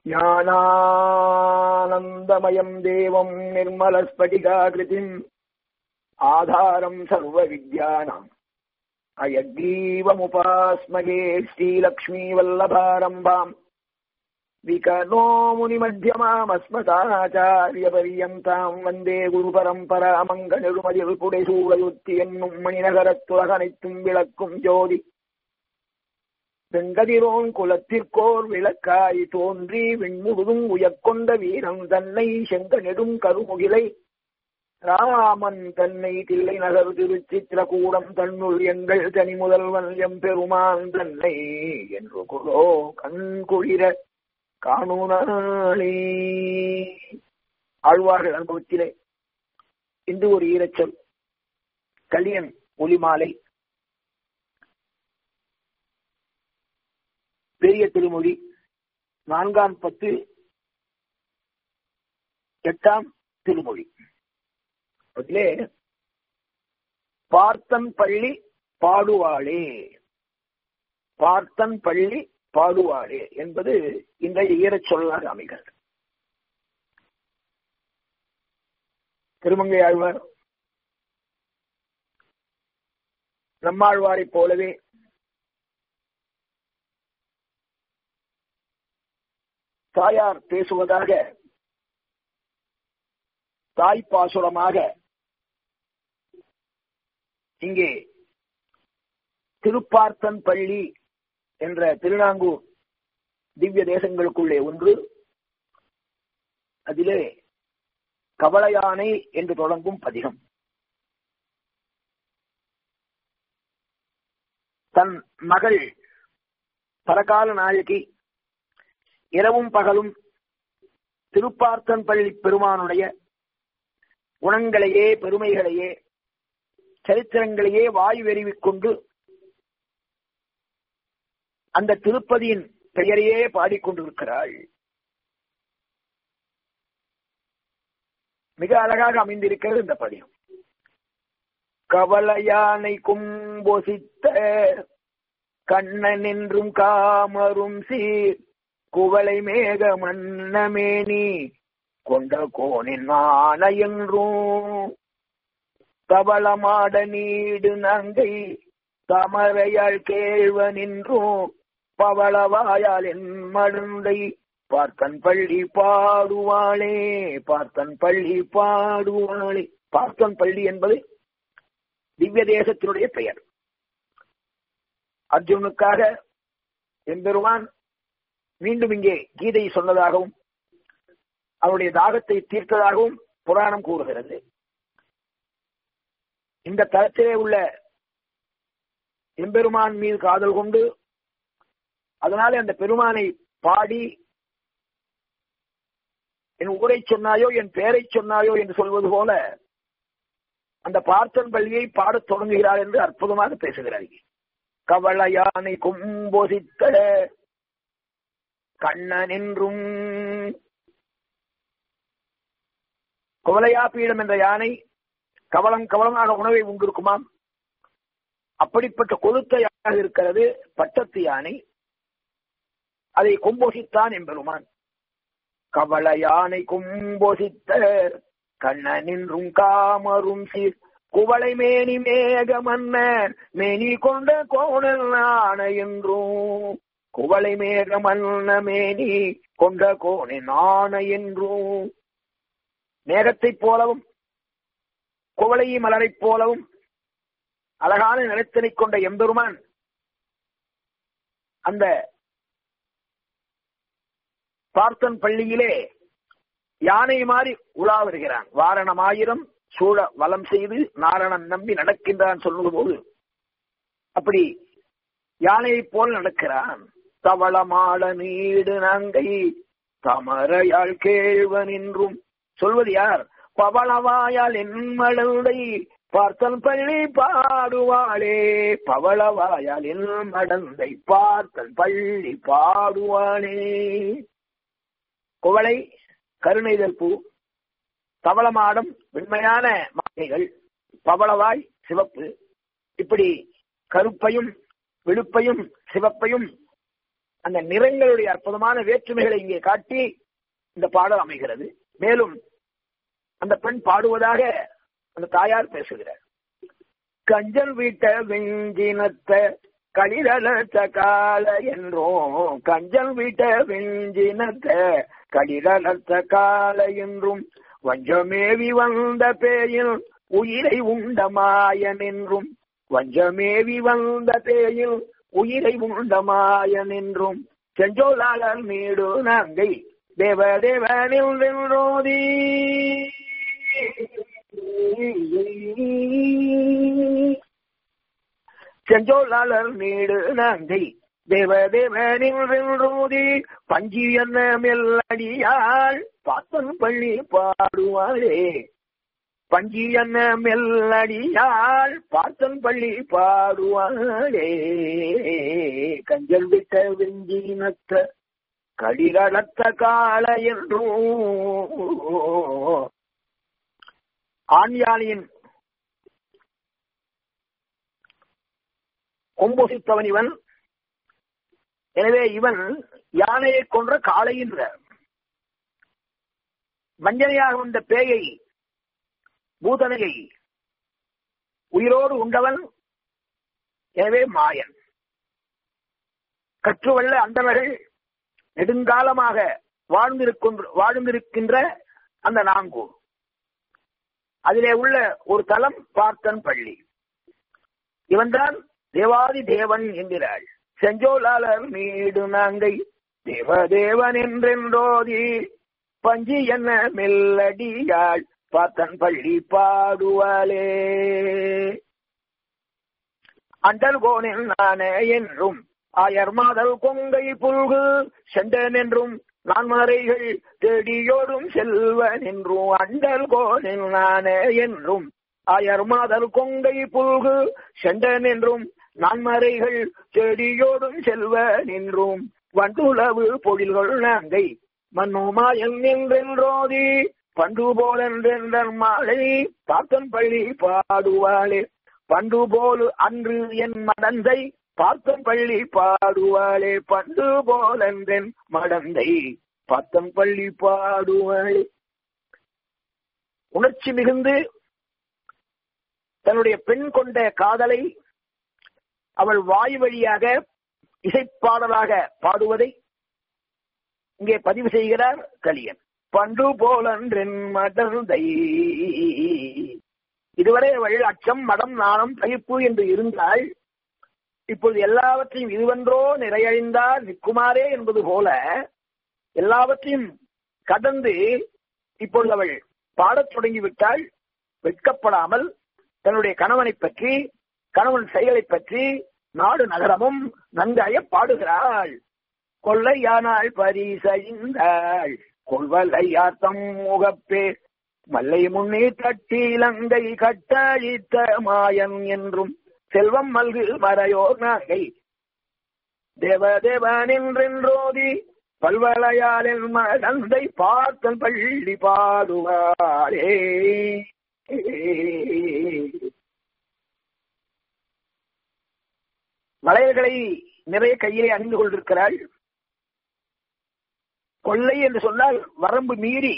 ज्ञानानन्दमयम् देवम् निर्मलस्फटिकाकृतिम् आधारम् सर्वविद्यानाम् अयग्रीवमुपास्मगे श्रीलक्ष्मीवल्लभारम्भाम् विकनो முனிமத்தியமாமஸ்மதாச்சாரியபரியந்தாம் வந்தே குரு பரம்பரா மங்கநெருமதில் புடைசூழயுத்தி என்னும் மணிநகரத்துலகனைத்தும் விளக்கும் ஜோதி வெங்கதிரோன் குலத்திற்கோர் விளக்காய் தோன்றி விண்முழுதும் உயர்கொண்ட வீரன் தன்னை செங்க நெடும் கருமுகிலை ராமன் தன்னை தில்லை நகர் திருச்சித்திரகூடம் தன்னுள் எங்கள் தனி முதல்வன் எம்பெருமான் தன்னை என்று குலோ கண் குளிர காணூனாளே ஆழ்வார்கள் அனுபவத்திலே இன்று ஒரு ஈரச்சொல் கலியன் ஒலிமாலை பெரிய திருமொழி நான்காம் பத்து எட்டாம் திருமொழி அதிலே பார்த்தன் பள்ளி பாடுவாளே பார்த்தன் பள்ளி பாடுவாளே என்பது இன்றைய ஈரச் சொல்லார் அமைகிறது திருமங்கை ஆழ்வார் நம்மாழ்வாரைப் போலவே தாயார் பேசுவதாக தாய்ப்பாசுரமாக இங்கே திருப்பார்த்தன் பள்ளி என்ற திருநாங்கூர் திவ்ய தேசங்களுக்குள்ளே ஒன்று அதிலே கவளையானை என்று தொடங்கும் பதிகம் தன் மகள் பரகால நாயகி இரவும் பகலும் திருப்பார்த்தன் பள்ளி பெருமானுடைய குணங்களையே பெருமைகளையே சரித்திரங்களையே வாயு வெறிவிக் கொண்டு அந்த திருப்பதியின் பெயரையே பாடிக்கொண்டிருக்கிறாள் மிக அழகாக அமைந்திருக்கிறது இந்த பதியம் கவலையானை கும்பொசித்த கண்ணன் என்றும் காமரும் சீர் குவளை மேக மன்னமேனி கொண்ட கோனின் ஆனையென்றும் தவளமாட நீடு நங்கை தமரையாள் கேழ்வனின்றும் பவளவாயால் என் மருந்தை பார்த்தன் பள்ளி பாடுவாளே பார்த்தன் பள்ளி பாடுவாளே பார்த்தன் பள்ளி என்பது திவ்ய தேசத்தினுடைய பெயர் அர்ஜுனுக்காக எம்பெருமான் மீண்டும் இங்கே கீதை சொன்னதாகவும் அவருடைய தாகத்தை தீர்த்ததாகவும் புராணம் கூறுகிறது இந்த தளத்திலே உள்ள எம்பெருமான் மீது காதல் கொண்டு அதனாலே அந்த பெருமானை பாடி என் ஊரை சொன்னாயோ என் பெயரை சொன்னாயோ என்று சொல்வது போல அந்த பார்த்தன் பள்ளியை பாடத் தொடங்குகிறார் என்று அற்புதமாக பேசுகிறார் கவளையானை கும்போசித்த கண்ணன் என்றும் குவலையா பீடம் என்ற யானை கவலம் கவலமாக உணவை உண்டிருக்குமாம் அப்படிப்பட்ட கொழுத்த யானை இருக்கிறது பட்டத்து யானை அதை கும்போசித்தான் என்பெருமான் கவள யானை கும்போசித்த கண்ணனின்றும் காமரும் சீர் குவளை மேனி மேகமன்ன மேனி கொண்ட கோணல் ஆன என்றும் குவளை மேகமன்ன மேனி கொண்ட கோணின் ஆன என்றும் மேகத்தைப் போலவும் குவளை மலரைப் போலவும் அழகான நிலத்தினை கொண்ட எம்பெருமான் அந்த பார்த்தன் பள்ளியிலே யானை மாறி உலா வருகிறான் வாரணமாயிரம் சூழ வலம் செய்து நாரணன் நம்பி நடக்கின்றான் சொல்வது போது அப்படி யானையைப் போல் நடக்கிறான் தவளமாட நீடு நங்கை தமரையாள் கேழ்வன் என்றும் சொல்வது யார் பவளவாயால் என் மடந்தை பார்த்தன் பள்ளி பாடுவாளே பவளவாயால் என் மடந்தை பார்த்தன் பள்ளி பாடுவாளே குவளை கருணைதல் பூ தவளமாடம் வெண்மையான மாலைகள் பவளவாய் சிவப்பு இப்படி கருப்பையும் வெளுப்பையும் சிவப்பையும் அந்த நிறங்களுடைய அற்புதமான வேற்றுமைகளை இங்கே காட்டி இந்த பாடல் அமைகிறது மேலும் அந்த பெண் பாடுவதாக அந்த தாயார் பேசுகிறார் கஞ்சல் வீட்ட வெஞ்சினத்த களிரலத்த கால என்றும் கஞ்சல் வீட்ட வெஞ்சினத்த களிரலத்த கால என்றும் வஞ்சமேவி வந்த பேயில் உயிரை உண்ட மாயன் என்றும் வஞ்சமேவி வந்த பேயில் உயிரை உண்ட மாயன் என்றும் செஞ்சோலாளர் மீடு நாங்கை தேவ தேவனில் வென்றோதி செஞ்சோலாளர் நீடு நாங்கை தேவ தேவனில் வென்றோதி பஞ்சி என்ன மெல்லடியாள் பாத்தன் பள்ளி பாடுவாளே பஞ்சி என்ன மெல்லடியாள் பார்த்தன் பள்ளி பாடுவாளே கஞ்சல் விட்ட வெஞ்சினத்த கடிரளத்த கால என்றும் ஆண்யாளியின் கொம்பொசித்தவன் இவன் எனவே இவன் யானையை கொன்ற காளை என்ற வஞ்சனையாக வந்த பேயை பூதனையை உயிரோடு உண்டவன் எனவே மாயன் கற்றுவல்ல அந்தவர்கள் நெடுங்காலமாக வாழ்ந்திருக்கின்ற வாழ்ந்திருக்கின்ற அந்த நாங்கூர் அதிலே உள்ள ஒரு தலம் பார்த்தன் பள்ளி இவன்தான் தேவாதி தேவன் என்கிறாள் செஞ்சோலாளர் மீடு நாங்கை தேவதேவன் என்றென்றோதி பஞ்சி என்ன மெல்லடியாள் பார்த்தன் பள்ளி பாடுவாளே அண்டல் கோனில் நானே என்றும் ஆயர் மாதல் கொங்கை புல்கு சென்றன் என்றும் நான்மறைகள் தேடியோடும் செல்வன் என்றும் அண்டல் கோனில் நானே என்றும் ஆயர் மாதல் கொங்கை புல்கு சென்றன் என்றும் நான்மறைகள் தேடியோடும் செல்வன் என்றும் வண்டுளவு பொழில்கள் நாங்கை மன்னுமாயன் என்றென்றோதி பண்டு போலென்றென்ற மாலை பார்த்தன் பள்ளி பாடுவாளே பண்டு போல் அன்று என் மடந்தை பார்த்தன் பள்ளி பாடுவாளே பண்டு போலென்றென் மடந்தை பார்த்தன் பள்ளி பாடுவாளே உணர்ச்சி மிகுந்து தன்னுடைய பெண் கொண்ட காதலை அவள் வாய் வழியாக இசைப்பாடலாக பாடுவதை இங்கே பதிவு செய்கிறார் கலியன் பண்டு போலன்றென் மடந்தை இதுவரை அவள் அச்சம் மடம் நாணம் பயிர்ப்பு என்று இருந்தால் இப்பொழுது எல்லாவற்றையும் இதுவென்றோ நிறையழிந்தார் நிற்குமாறே என்பது போல எல்லாவற்றையும் கடந்து இப்பொழுது அவள் பாடத் தொடங்கிவிட்டால் வெட்கப்படாமல் தன்னுடைய கணவனை பற்றி கணவன் செயலை பற்றி நாடு நகரமும் நன்காய பாடுகிறாள் கொள்ளையானாள் பரிசைந்தாள் கொள்வலையாத்தம் முகப்பே மல்லை முன்னே தட்டி இலங்கை கட்டழித்த மாயன் என்றும் செல்வம் மல்கு மறையோர் நாகை தேவதேவன் என்றென்றோதி பல்வளையாளின் மடந்தை பார்த்தன் பள்ளி பாடுவாளே வளையல்களை நிறைய கையிலே அணிந்து கொண்டிருக்கிறாள் கொள்ளை என்று சொன்னால் வரம்பு மீறி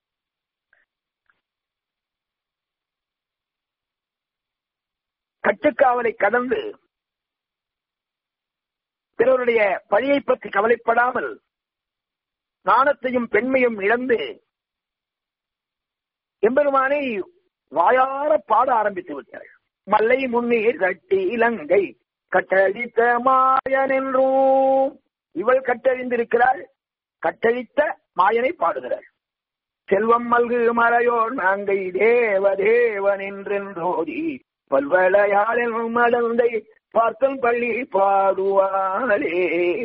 கட்டுக்காவலை கடந்து பிறருடைய பழியை பற்றி கவலைப்படாமல் நாணத்தையும் பெண்மையும் இழந்து எம்பெருமானை வாயார பாட ஆரம்பித்து விட்டாள் மல்லை முன்னீர் கட்டி இலங்கை கட்டழித்த மாயன் என்றும் இவள் கட்டழிந்திருக்கிறாள் கட்டழித்த மாயனை பாடுகிறாள் செல்வம் மல்கு மறையோர் நாங்கை தேவ தேவன் என்றென்றோதி பல்வளையாளின் மடந்தை பார்த்தல் பள்ளி பாடுவாளே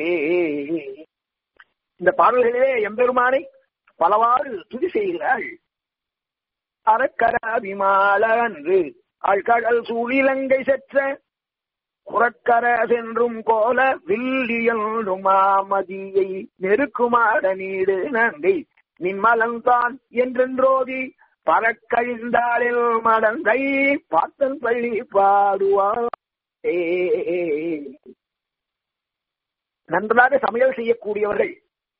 இந்த பாடல்களிலே எம்பெருமானை பலவாறு துதி செய்கிறாள் அறக்கர விமால அன்று ஆழ்கடல் சூழிலங்கை செற்ற குறக்கர சென்றும் கோல வில்லியல்டும் மாமதியை நெருக்குமாட நீடு நங்கை நின்மலந்தான் என்றென்றோதி பறக்கழிந்தாளில் மடந்தை பார்த்தன் பள்ளி பாடுவா நன்றாக சமையல் செய்யக்கூடியவர்கள்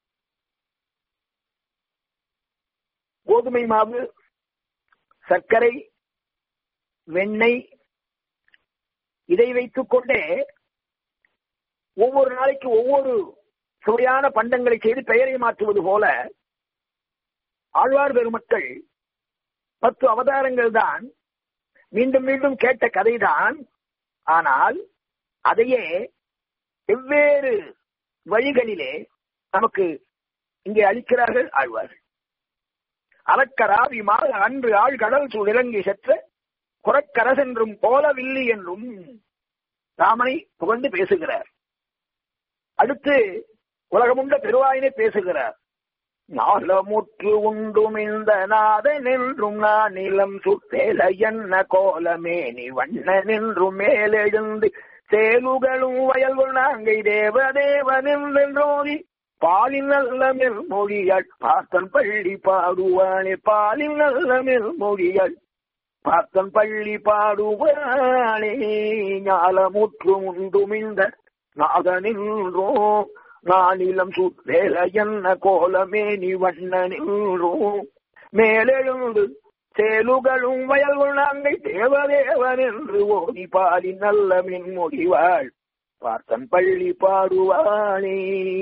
கோதுமை மாவு சர்க்கரை வெண்ணெய் இதை வைத்துக் கொண்டே ஒவ்வொரு நாளைக்கு ஒவ்வொரு சுவையான பண்டங்களை செய்து பெயரை மாற்றுவது போல ஆழ்வார் பெருமக்கள் பத்து அவதாரங்கள் தான் மீண்டும் மீண்டும் கேட்ட கதைதான் ஆனால் அதையே வெவ்வேறு வழிகளிலே நமக்கு இங்கே அளிக்கிறார்கள் ஆழ்வார்கள் அறக்கரா விமால் அன்று ஆள் கடல் சூழலங்கி செற்ற குரக்கரசென்றும் போலவில்லி என்றும் ராமனை புகழ்ந்து பேசுகிறார் அடுத்து உலகமுண்ட பெருவாயினை பேசுகிறார் நாளமுற்று உண்டும் இந்த நாதன் என்றும் நான் நிலம் சுட்டேல என்ன கோலமேனி வண்ணன் என்றும் மேலெழுந்து சேலுகளும் வயல்கள் நாங்கை தேவதேவன் என்றோதி பாலின் நல்ல மொழியாள் பார்த்தன் பள்ளி பாடுவானே பாலின் நல்ல மொழியாள் பார்த்தன் பள்ளி பாடுவானே ஞாலமுற்று உண்டும் இந்த நாதனின்றோ நானிலம் சுவேல என்ன கோலமே நீ வண்ணனின்றோ மேலெழுந்து சேலுகளும் வயல்கள் நாங்கள் தேவதேவன் என்று ஓடி பாடி நல்ல மின் முடிவாள் பார்த்தன் பள்ளி பாடுவானே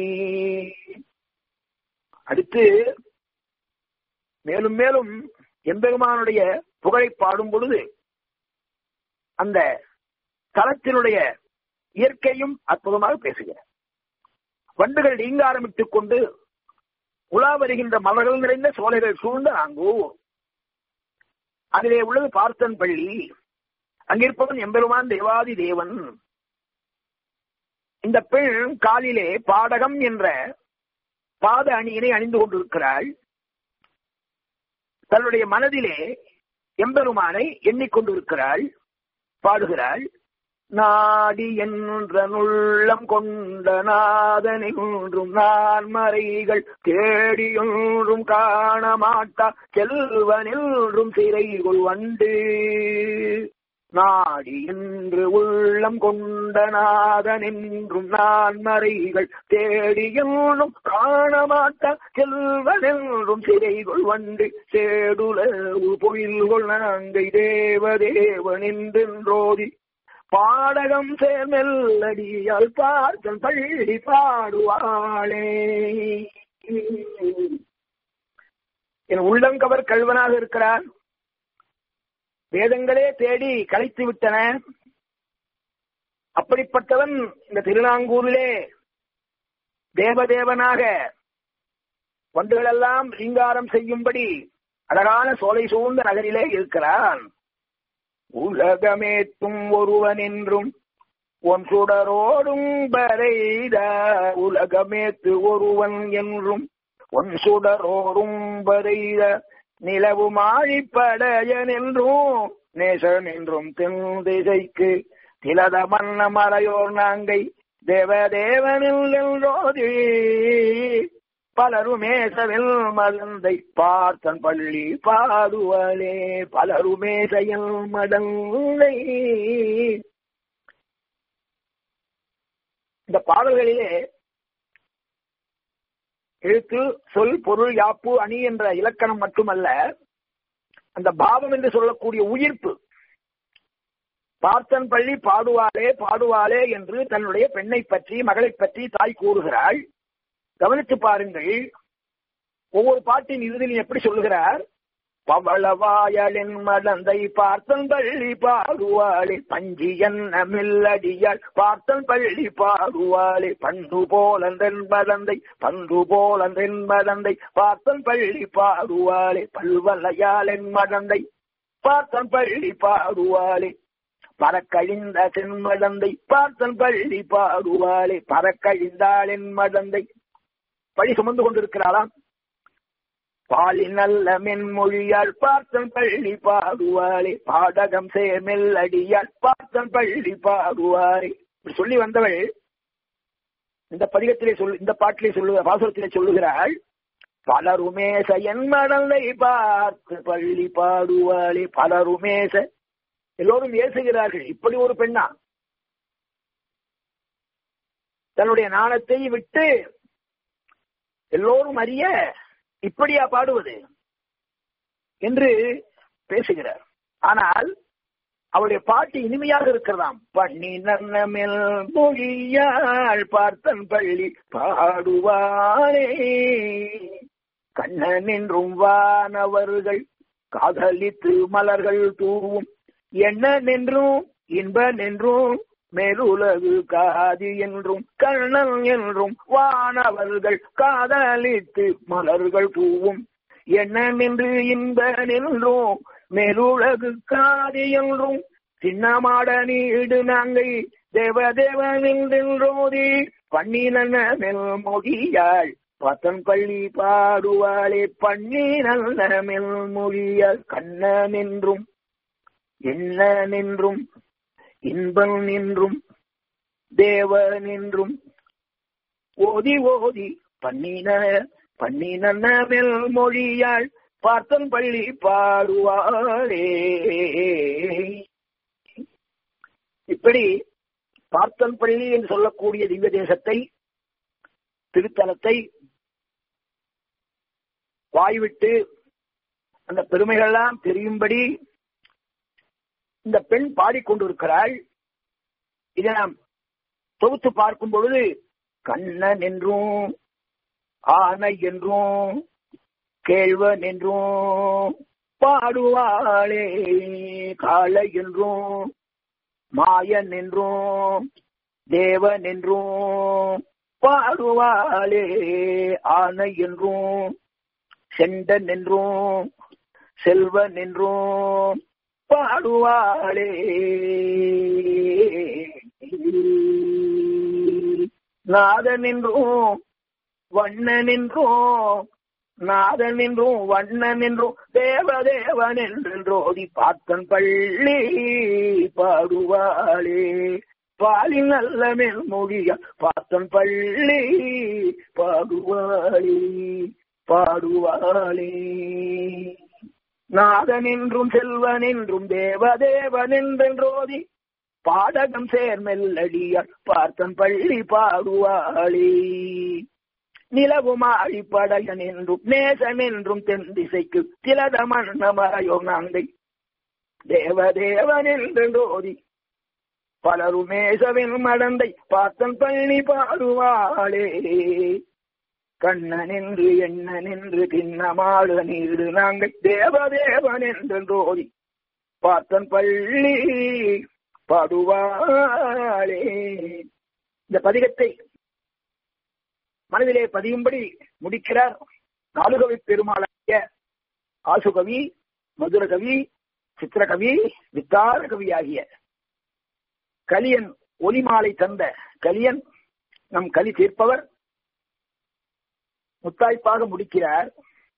அடுத்து மேலும் மேலும் எம்பெருமானுடைய புகழை பாடும் பொழுது அந்த தலத்தினுடைய இயற்கையும் அற்புதமாக பேசுகிறார் வண்டுகள் நீங்க ஆரம்பித்துக் கொண்டு உலா வருகின்ற மலர்கள் நிறைந்த சோலைகள் சூழ்ந்த ஆங்கூர் அதிலே உள்ளது பார்த்தன் பள்ளி அங்கிருப்பவன் எம்பெருமான் தேவாதி தேவன் இந்த பெண் காலிலே பாடகம் என்ற பாத அணியினை அணிந்து கொண்டிருக்கிறாள் தன்னுடைய மனதிலே எம்பெருமானை எண்ணிக்கொண்டிருக்கிறாள் பாடுகிறாள் நாடி என்ற நுள்ளம் கொண்ட நாதனென்றும் நான் மறைகள் தேடியொன்றும் காண மாட்டா செல்வனென்றும் சிறைகுள் வண்டு நாடி என்று உள்ளம் கொண்ட நாதனென்றும் நான் மறைகள் தேடியொன்றும் காண மாட்டா செல்வனென்றும் சிறைகுள் வண்டு சேடுலவு பொயில்கொள் நாங்கை தேவதேவன் என்றென்றோதி பாடகம் சேர்மெல்லடியால் பார்த்தன் பள்ளி பாடுவாளே என் உள்ளங்கவர் கல்வனாக இருக்கிறார் வேதங்களே தேடி கலைத்து விட்டன அப்படிப்பட்டவன் இந்த திருநாங்கூரிலே தேவதேவனாக வண்டுகளெல்லாம் ரீங்காரம் செய்யும்படி அழகான சோலை சூழ்ந்த நகரிலே இருக்கிறான் உலகமேத்தும் ஒருவன் என்றும் ஒன் சுடரோடும் பரைத உலகமேத்து ஒருவன் என்றும் ஒன் சுடரோடும் பரைத நிலவு மாழிப்படையன் என்றும் நேசன் என்றும் தென் திசைக்கு திலத மன்ன மலையோர் நாங்கை தேவதேவனில் என்றோதி பலருமேசவில் மதந்தை பார்த்தன் பள்ளி பாடுவலே பலருமேசையில் மடந்தை இந்த பாடல்களிலே எழுத்து சொல் பொருள் யாப்பு அணி என்ற இலக்கணம் மட்டுமல்ல அந்த பாவம் என்று சொல்லக்கூடிய உயிர்ப்பு பார்த்தன் பள்ளி பாடுவாளே பாடுவாளே என்று தன்னுடைய பெண்ணை பற்றி மகளை பற்றி தாய் கூறுகிறாள் கவனித்து பாருங்கள் ஒவ்வொரு பாட்டின் இறுதியில் எப்படி சொல்லுகிறார் பவளவாயலின் மடந்தை பார்த்தன் பள்ளி பாடுவாளே பஞ்சி என்ன மில்லடியாள் பார்த்தன் பள்ளி பாடுவாளே பண்டு போலந்தென் மடந்தை பண்டு போலந்தென் மடந்தை பார்த்தன் பள்ளி பாடுவாளே பல்வலையாளின் மடந்தை பார்த்தன் பள்ளி பாடுவாளே பறக்கழிந்த சென்மடந்தை பார்த்தன் பள்ளி பாடுவாளே பறக்கழிந்தாளின் மடந்தை பழி சுமந்து கொண்டிருக்கிறாளாம் பாலி நல்ல மென்மொழியால் பார்த்தன் பள்ளி பாடுவாளே பாடகம் சேமெல்லடியால் பார்த்தன் பள்ளி பாடுவாரே இப்படி சொல்லி வந்தவள் இந்த பதிகத்திலே சொல்லு இந்த பாட்டிலே சொல்லு பாசுரத்திலே சொல்லுகிறாள் பலருமேச என் மடந்தை பார்த்து பள்ளி பாடுவாளே பலருமேச எல்லோரும் ஏசுகிறார்கள் இப்படி ஒரு பெண்ணா தன்னுடைய நாணத்தை விட்டு எல்லோரும் அறிய இப்படியா பாடுவது என்று பேசுகிறார் ஆனால் அவருடைய பாட்டு இனிமையாக இருக்கிறதாம் பண்ணி நன்னமில் மொழியாள் பார்த்தன் பள்ளி பாடுவாரே கண்ணன் என்றும் வானவர்கள் காதலித்து மலர்கள் தூவும் என்ன நின்றும் இன்ப நின்றும் மேலுலகு காதி என்றும் கண்ணன் என்றும் வானவர்கள் காதலித்து மலர்கள் தூவும் என்ன நின்று இன்ப நின்றும் மேலுலகு காதி என்றும் சின்னமாட நீடு நாங்கள் தேவ தேவ நின்றோதி பண்ணின மெல் மொழியாள் பத்தன் பள்ளி பாடுவாளே பண்ணி நல்ல மெல் மொழியாள் கண்ண நின்றும் என்ன நின்றும் இன்பம் நின்றும் தேவ நின்றும் ஓதி ஓதி பண்ணின பண்ணின மெல் மொழியாள் பார்த்தன் பள்ளி பாடுவாளே இப்படி பார்த்தன் பள்ளி என்று சொல்லக்கூடிய திவ்ய தேசத்தை திருத்தலத்தை வாய்விட்டு அந்த பெருமைகள்லாம் தெரியும்படி இந்த பெண் பாடிக்கொண்டிருக்கிறாள் இதை நாம் தொகுத்து பார்க்கும் பொழுது கண்ணன் என்றும் ஆனை என்றும் கேழ்வன் என்றும் பாடுவாளே காளை என்றும் மாயன் என்றும் தேவன் என்றும் பாடுவாளே ஆனை என்றும் செண்டன் என்றும் செல்வன் என்றும் பாடுவாளே நாதன் என்றும் வண்ணன் என்றும் நாதன் என்றும் வண்ணன் என்றும் தேவதேவன் என்றோதி பார்த்தன் பள்ளி பாடுவாளே பாலின் நல்ல மேல் மொழிய பார்த்தன் பள்ளி பாடுவாளே பாடுவாளே நாதன் என்றும் செல்வன் என்றும் தேவதேவன் என்றோதி பாடகம் சேர்மெல்லடியார் பார்த்தன் பள்ளி பாடுவாளே நிலவும் ஆழிப்படையன் என்றும் நேசன் என்றும் தென் திசைக்கு திலத மன்னமரையோ நாங்கை தேவதேவன் என்றோதி பலரும் மேசவின் மடந்தை பார்த்தன் பள்ளி பாடுவாளே கண்ணன் என்று எண்ணன் என்று கிண்ணமாடு நீடு நாங்கள் தேவதேவன் என்றோதி பார்த்தன் பள்ளி பாடுவாளே இந்த பதிகத்தை மனதிலே பதியும்படி முடிக்கிறார் நாலுகவி பெருமாளாகிய ஆசுகவி மதுரகவி சித்திரகவி வித்தார கவி ஆகிய கலியன் ஒலிமாலை தந்த கலியன் நம் கலி தீர்ப்பவர் முத்தாய்ப்பாக முடிக்கிறார்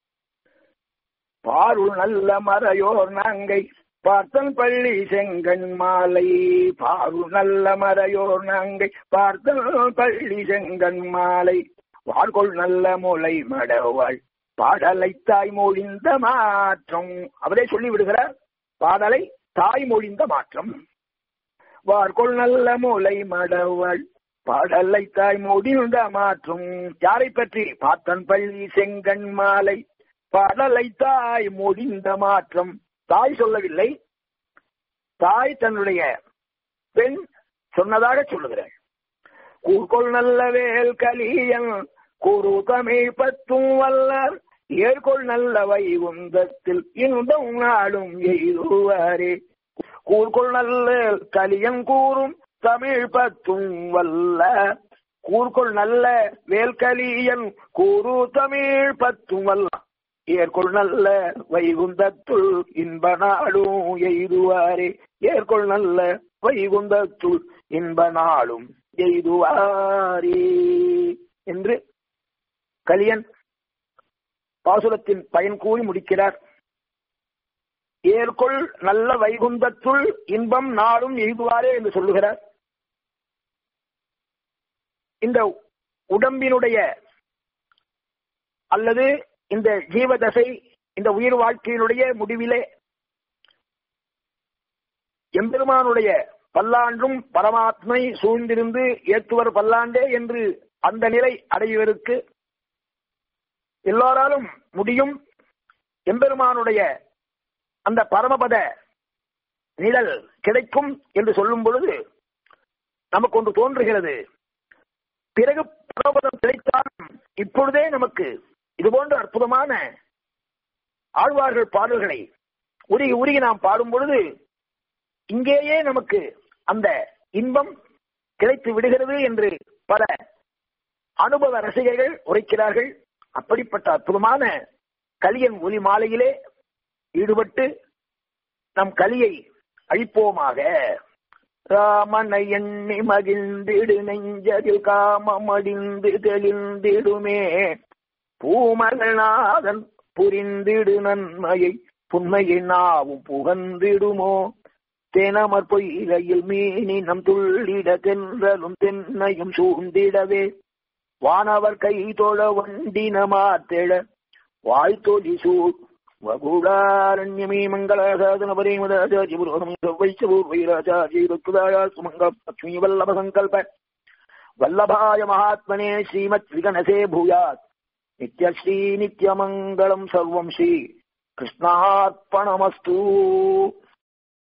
பாருள் நல்ல மறையோர் நாங்கை பார்த்தன் பள்ளி செங்கன் மாலை பாரு நல்ல மறையோர் நாங்கை பார்த்தன் பள்ளி செங்கன் மாலை வார்கொள் நல்ல முளை மடவாள் பாடலை தாய்மொழிந்த மாற்றம் அவரே சொல்லி விடுகிறார் பாடலை தாய்மொழிந்த மாற்றம் வார்கொள் நல்ல முளை மடவாள் பாடலை தாய் முடிந்த மாற்றும் யாரை பற்றி பார்த்தன் பள்ளி செங்கன் மாலை பாடலை தாய் முடிந்த மாற்றம் தாய் சொல்லவில்லை தாய் தன்னுடைய பெண் சொன்னதாக சொல்லுகிறாள் கூர்கொள் நல்ல வேல் கலியன் கூறு தமிழ் பத்தும் வல்லார் ஏற்கொள் நல்ல வைகுந்தத்தில் இன்பம் நாடும் எய்துவாரே கூர்கொள் நல்ல கலியன் கூறும் தமிழ் பத்தும் வல்ல கூர்கொள் நல்ல வேல்கலியன் கூறு தமிழ் பத்தும் வல்ல ஏற்கொள் நல்ல வைகுந்தத்துள் இன்ப நாடும் எய்துவாரே ஏற்கொள் நல்ல வைகுந்தத்துள் இன்ப நாளும் எய்துவாரே என்று கலியன் பாசுரத்தின் பயன் கூறி முடிக்கிறார் ஏற்கொள் நல்ல வைகுந்தத்துள் இன்பம் நாடும் எய்துவாரே என்று சொல்லுகிறார் இந்த உடம்பினுடைய அல்லது இந்த ஜீவதசை இந்த உயிர் வாழ்க்கையினுடைய முடிவிலே எம்பெருமானுடைய பல்லாண்டும் பரமாத்மை சூழ்ந்திருந்து ஏத்துவர் பல்லாண்டே என்று அந்த நிலை அடைவதற்கு எல்லோராலும் முடியும் எம்பெருமானுடைய அந்த பரமபத நிழல் கிடைக்கும் என்று சொல்லும் பொழுது நமக்கு ஒன்று தோன்றுகிறது பிறகு பரமபதம் கிடைத்தாலும் இப்பொழுதே நமக்கு இது போன்ற அற்புதமான ஆழ்வார்கள் பாடல்களை உருகி உருகி நாம் பாடும் பொழுது இங்கேயே நமக்கு அந்த இன்பம் கிடைத்து விடுகிறது என்று பல அனுபவ ரசிகர்கள் உரைக்கிறார்கள் அப்படிப்பட்ட அற்புதமான கலியன் ஒலி மாலையிலே ஈடுபட்டு நம் கலியை அழிப்போமாக ராமனை எண்ணி மகிழ்ந்திடு நெஞ்சதில் காமமடிந்து தெளிந்திடுமே பூமகநாதன் புரிந்திடு நன்மையை புன்மையை நாவும் புகந்திடுமோ தேனமர் பொய்கையில் மீனினம் துள்ளிட தென்றலும் தென்னையும் சூழ்ந்திடவே வானவர் கை தொழ வண்டினமாத்தெழ வாழ்த்தொலி சூழ் வகுடாரண்யமே மங்களசாதன பரிமதாச்சாரிய புரோகமம் வைச்சபூர்வைராச்சாரிய சுமங்கல் லக்ஷ்மி வல்லப சங்கல்ப வல்லபாய மகாத்மனே ஸ்ரீமத் விகனசே பூயாத் நித்யஸ்ரீ நித்யமங்கலம் சர்வம் ஸ்ரீ கிருஷ்ணார்ப்பணமஸ்து